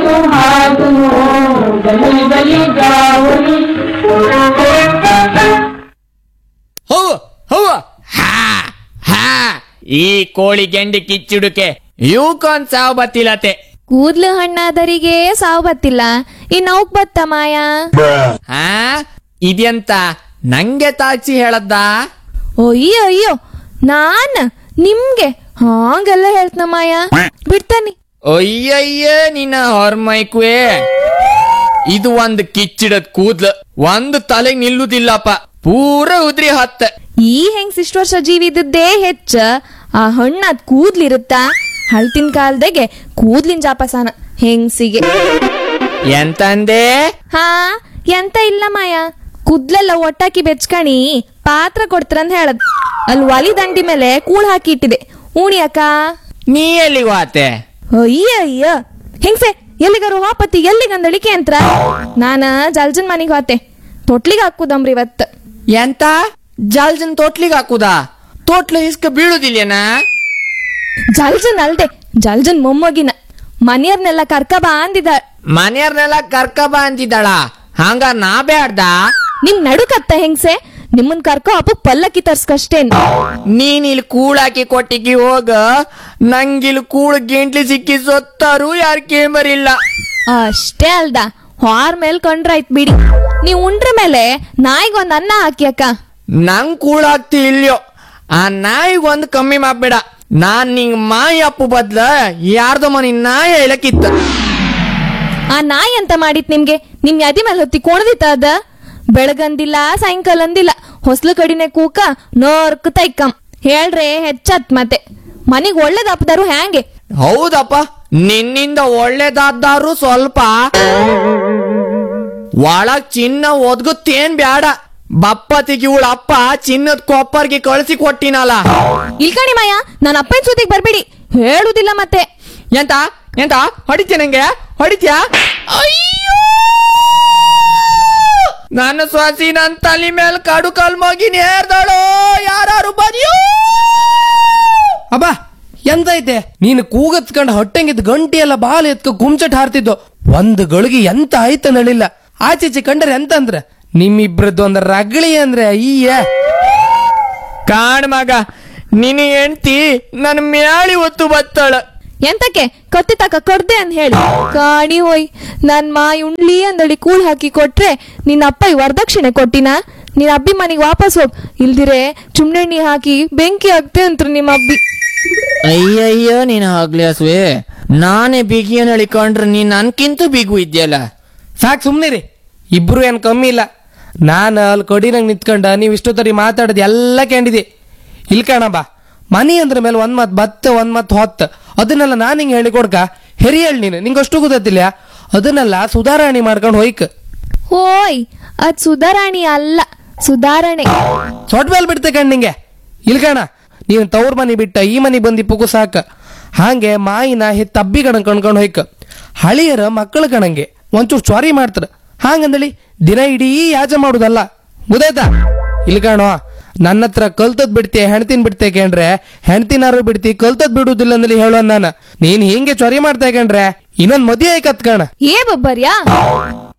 सुहागनो गली गली गावली ಹೂವು ಹೂವು ಹಾ ಹಾ ಈ ಕೋಳಿ ಗೆಂಡಿ ಕಿಚ್ಚುಡುಕೆ ಇವಕ್ಕೊಂದ್ ಸಾವು ಬತ್ತಿಲತೆ ಕೂದ್ಲು ಹಣ್ಣಾದರಿಗೆ ಸಾವು ಬತ್ತಿಲ್ಲ ಇನ್ ಅವಕ್ ಬತ್ತ ಮಾಯ ಹಾ ಇದೆಂತ ನಂಗೆ ತಾಚಿ ಹೇಳದ್ದ ಅಯ್ಯೋ ಅಯ್ಯೋ ನಾನ್ ನಿಮ್ಗೆ ಹಾಗೆಲ್ಲ ಹೇಳ್ತನ ಮಾಯ ಬಿಡ್ತಾನಿ ಅಯ್ಯಯ್ಯ ನಿನ್ನ ಹೊರ್ಮೈಕುವೆ ಇದು ಒಂದ್ ಕಿಚ್ಚಿಡದ್ ಕೂದ್ಲು ಒಂದ್ ತಲೆಗ್ ನಿಲ್ಲುದಿಲ್ಲಪ್ಪ ಪೂರ ಉದ್ರಿ ಹತ್ತ ಈ ಹೆಂಗ್ ಇಷ್ಟು ವರ್ಷ ಜೀವಿ ಇದ್ದದ್ದೇ ಹೆಚ್ಚ ಆ ಹಣ್ಣಾದ್ ಕೂದ್ಲಿರುತ್ತಾ ಹಳ್ತಿನ ಕಾಲದಾಗೆ ಕೂದ್ಲಿನ ಜಾಪಸಾನ ಹೆಂಗ್ಸಿಗೆ ಎಂತಂದೆ ಹಾ ಎಂತ ಇಲ್ಲ ಮಾಯ ಕುದ್ಲೆಲ್ಲ ಒಟ್ಟಾಕಿ ಬೆಚ್ಕಣಿ ಪಾತ್ರ ಕೊಡ್ತಾರಂತ ಹೇಳದ್ ಅಲ್ಲಿ ಒಲಿ ದಂಡಿ ಮೇಲೆ ಕೂಳ್ ಹಾಕಿ ಇಟ್ಟಿದೆ ಉಣಿಯಕ್ಕ ನೀ ಎಲ್ಲಿ ವಾತೆ ಅಯ್ಯ ಅಯ್ಯ ಹೆಂಗ್ಸೆ ಎಲ್ಲಿಗಾರು ವಾಪತಿ ಎಲ್ಲಿಗಂದಳಿಕೆ ಅಂತ ನಾನ ಜಲ್ಜನ್ ಮನಿಗ್ ಹೋತೆ ತೊಟ್ಲಿಗೆ ಹಾಕುದಂಬ್ರಿ ಇವತ್ ಎಂತ ಜಲ್ಜನ್ ತೋಟ್ಲಿಗ್ ಹಾಕುದಾ ತೋಟ್ಲು ಇಸ್ಕ ಬೀಳುದಿಲ್ಲೇನಾ ಜಲ್ಜನ್ ಅಲ್ದೆ ಜಲ್ಜನ್ ಮೊಮ್ಮಗಿನ ಮನೆಯವ್ರನ್ನೆಲ್ಲ ಕರ್ಕ ಬಾ ಅಂದಿದ ಮನೆಯವ್ರನ್ನೆಲ್ಲ ಕರ್ಕ ಬಾ ಅಂತಿದ್ದಾಳ ಹಂಗ ನಾ ಬ್ಯಾಡ್ದ ನಿಮ್ ನಡುಕತ್ತ ಹೆಂಗ್ಸೆ ನಿಮ್ಮನ್ ಕರ್ಕೊ ಹಬ್ಬಕ್ ಪಲ್ಲಕ್ಕಿ ತರ್ಸ್ಕಷ್ಟೇನ್ ನೀನ್ ಇಲ್ಲಿ ಕೂಳಾಕಿ ಕೊಟ್ಟಿಗೆ ಹೋಗ ನಂಗಿಲ್ ಕೂಳ್ ಗೆಂಟ್ಲಿ ಸಿಕ್ಕಿ ಸೊತ್ತಾರು ಯಾರ್ ಕೇಂಬರಿಲ್ಲ ಅಷ್ಟೇ ಅಲ್ದ ಹಾರ್ ಮೇಲ್ ಕಂಡ್ರಾಯ್ತ್ ಬಿಡಿ ನೀವ್ ಉಂಡ್ರ ಮೇಲೆ ನಾಯಿಗೊಂದ್ ಅನ್ನ ಹಾಕಿ ಅಕ್ಕ ನಂಗ್ ಕೂಳಾಗ್ತಿ ಇಲ್ಯೋ ಆ ನಾಯಿಗ್ ಒಂದ್ ಕಮ್ಮಿ ಮಾಡ್ಬೇಡ ನಾನ್ ನಿಂಗ್ ಮಾಯಿ ಅಪ್ಪು ಬದ್ಲ ಯಾರ್ದೋ ಮನಿ ನಾಯಿ ಹೇಳಕ್ಕಿತ್ತ ಆ ನಾಯಿ ಅಂತ ಮಾಡಿತ್ ನಿಮ್ಗೆ ನಿಮ್ ಯಾದಿ ಮೇಲೆ ಹೊತ್ತಿ ಕೋಣದಿತ್ತ ಅದ ಬೆಳಗಂದಿಲ್ಲ ಸಾಯಂಕಾಲ ಅಂದಿಲ್ಲ ಹೊಸ್ಲು ಕಡಿನೆ ಕೂಕ ನೋರ್ಕ್ ತೈಕಂ ಹೇಳ್ರೆ ಹೆಚ್ಚತ್ ಮತ್ತೆ ಮನಿಗ್ ಒಳ್ಳೇದ್ ಅಪ್ಪದಾರು ಹ್ಯಾಂಗೆ ಹೌದಪ್ಪ ನಿನ್ನಿಂದ ಒಳ್ಳೇದಾದ್ದಾರು ಸ್ವಲ್ಪ ಒಳಗ್ ಚಿನ್ನ ಒದ್ಗುತ್ತೇನ್ ಬ್ಯಾಡ ಬಪ್ಪತಿಗೆ ಇವಳ ಅಪ್ಪ ಚಿನ್ನದ ಕೊಪ್ಪರ್ಗೆ ಕಳಿಸಿ ಕೊಟ್ಟಿನಲ್ಲ ಇಲ್ಕಣಿ ಮಾಯ ನನ್ನ ಅಪ್ಪನ ಸುದ್ದಿಗ್ ಬರ್ಬೇಡಿ ಹೇಳುದಿಲ್ಲ ಮತ್ತೆ ಎಂತ ಎಂತ ಹೊಡಿತ್ಯ ನಂಗೆ ಹೊಡಿತ್ಯಾ ಅಯ್ಯೋ ನನ್ನ ಸ್ವಾಸಿ ನನ್ ತಲೆ ಮೇಲೆ ಕಡು ಕಲ್ ಮಗಿನ ಹೇರ್ದಳು ಯಾರು ಬದಿಯೋ ಅಬ್ಬಾ ಎಂತ ಐತೆ ನೀನು ಕೂಗತ್ಕಂಡ್ ಹೊಟ್ಟೆಂಗಿದ್ ಗಂಟಿ ಎಲ್ಲ ಬಾಲ ಎತ್ಕ ಗುಮ್ಚಟ್ ಹಾರ್ತಿದ್ದು ಒಂದ್ ಗಳಿಗೆ ಎಂತ ಆಯ್ತ ನಳಿಲ್ಲ ಆಚೀಚೆ ಕಂಡ್ರೆ ಎಂತ ಅಂದ್ರ ನಿಮ್ಮಿಬ್ರದ್ದು ಒಂದ್ ರಗಳಿ ಅಂದ್ರೆ ಅಯ್ಯ ಕಾಣ್ ಮಗ ನಿನ್ನ ಹೆಂಡ್ತಿ ನನ್ ಮ್ಯಾಳಿ ಒತ್ತು ಬತ್ತಾಳ ಎಂತಕ್ಕೆ ಕತ್ತಿ ತಕ ಕೊಡ್ದೆ ಅಂತ ಹೇಳಿ ಕಾಣಿ ಹೋಯ್ ನನ್ ಮಾಯಿ ಉಣ್ಲಿ ಅಂದಳಿ ಕೂಳ್ ಹಾಕಿ ಕೊಟ್ರೆ ನಿನ್ನ ಅಪ್ಪ ಈ ವರದಕ್ಷಿಣೆ ಕೊಟ್ಟಿನ ನಿನ್ನ ಅಬ್ಬಿ ಮನೆಗೆ ವಾಪಸ್ ಹೋಗ್ ಇಲ್ದಿರೆ ಚುಮ್ನೆಣ್ಣಿ ಹಾಕಿ ಬೆಂಕಿ ಹಾಕ್ತೆ ಅಂತ್ರು ನಿಮ್ಮ ಅಬ್ಬಿ ಅಯ್ಯಯ್ಯೋ ನೀನ್ ಆಗ್ಲಿ ಹಸುವೆ ನಾನೇ ಬಿಗಿಯನ್ ಹೇಳಿಕೊಂಡ್ರೆ ನೀನ್ ನನ್ಕಿಂತ ಬಿಗು ಇದ್ಯಲ್ಲ ಸಾಕ್ ಸುಮ್ನಿರಿ ಇಬ್ರು ಏನ್ ಕಮ್ಮಿ ಇಲ್ಲ ನಾನು ಅಲ್ಲಿ ಕೊಡಿನಂಗ್ ನಿಂತ್ಕೊಂಡ ನೀವ್ ಇಷ್ಟೊತ್ತರಿ ಮಾತಾಡದ್ ಎಲ್ಲ ಕೇಳಿದೆ ಇಲ್ ಕಣ ಬಾ ಮನಿ ಅಂದ್ರ ಮೇಲೆ ಒಂದ್ ಮತ್ ಬತ್ತ ಒಂದ್ ಮತ್ ಹೊತ್ತ ಅದನ್ನೆಲ್ಲ ನಾನ್ ಹಿಂಗ್ ಹೇಳಿ ಕೊಡ್ಕ ಹೆರಿ ಹೇಳಿ ನೀನು ನಿಂಗೆ ಅಷ್ಟು ಗೊತ್ತಿಲ್ಲ ಅದನ್ನೆಲ್ಲ ಸುಧಾರಣೆ ಮಾಡ್ಕೊಂಡು ಹೋಯ್ಕ ಹೋಯ್ ಅದ್ ಸುಧಾರಾಣಿ ಅಲ್ಲ ಸುಧಾರಣೆ ಸೊಟ್ ಮೇಲೆ ಬಿಡ್ತೆ ಕಣ್ ನಿಂಗೆ ಇಲ್ ಕಣ ನೀನು ತವ್ರ ಮನಿ ಬಿಟ್ಟ ಈ ಮನಿ ಬಂದಿ ಪುಗು ಸಾಕ ಹಾಗೆ ಮಾಯಿನ ಹೆತ್ತ ಅಬ್ಬಿ ಕಣ ಕಣ್ಕೊಂಡು ಹೋಯ್ಕ ಹಳಿಯರ ಮಕ್ಕಳ ಕಣಂಗೆ ಒಂಚೂರು ಚ್ವಾರಿ ಮಾಡ್ತಾರ ಹಾಗಂದಳಿ ದಿನ ಇಡೀ ಯಾಜ ಮಾಡುದಲ್ಲ ಗೊತ್ತಾಯ್ತಾ ಇಲ್ ಕಣೋ ನನ್ನ ಹತ್ರ ಕಲ್ತದ್ ಬಿಡ್ತಿ ಹೆಣ್ತಿನ್ ಬಿಡ್ತೆ ಕೇಂಡ್ರೆ ಹೆಣ್ತಿನಾರು ಬಿಡ್ತಿ ಕಲ್ತದ್ ಬಿಡುದಿಲ್ಲ ಅಂದಲ್ಲಿ ಹೇಳೋ ನಾನು ನೀನ್ ಹಿಂಗೆ ಚೊರಿ ಮಾಡ್ತಾ ಕೇಂಡ್ರೆ ಇನ್ನೊಂದ್ ಮದುವೆ ಆಯ್ಕತ್ ಕಣ ಏ ಬಬ್ಬರ್ಯಾ